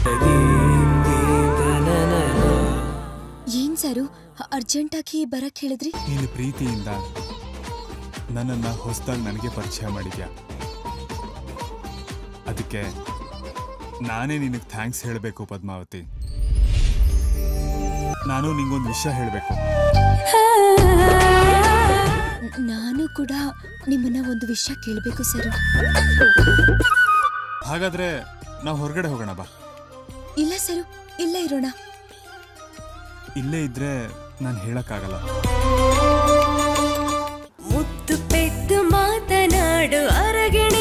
ಏನ್ ಸರು ಅರ್ಜೆಂಟಾಗಿ ಬರಕ್ ಹೇಳಿದ್ರಿ ನೀನು ಪ್ರೀತಿಯಿಂದ ನನ್ನನ್ನು ಹೊಸದಾಗಿ ನನಗೆ ಪರಿಚಯ ಮಾಡಿದ್ಯಾ ಅದಕ್ಕೆ ನಾನೇ ನಿನಗೆ ಥ್ಯಾಂಕ್ಸ್ ಹೇಳಬೇಕು ಪದ್ಮಾವತಿ ನಾನು ನಿಂಗೊಂದು ವಿಷಯ ಹೇಳಬೇಕು ನಾನು ಕೂಡ ನಿಮ್ಮನ್ನ ಒಂದು ವಿಷಯ ಕೇಳಬೇಕು ಸರು ಹಾಗಾದ್ರೆ ನಾವು ಹೊರಗಡೆ ಹೋಗೋಣ ಬಾ ಇಲ್ಲ ಸರು ಇಲ್ಲೇ ಇರೋಣ ಇಲ್ಲೇ ಇದ್ರೆ ನಾನು ಹೇಳಕ್ಕಾಗಲ್ಲ ಮುತ್ತು ಪೆದ್ದು ಮಾತನಾಡು ಅರಗಿಣ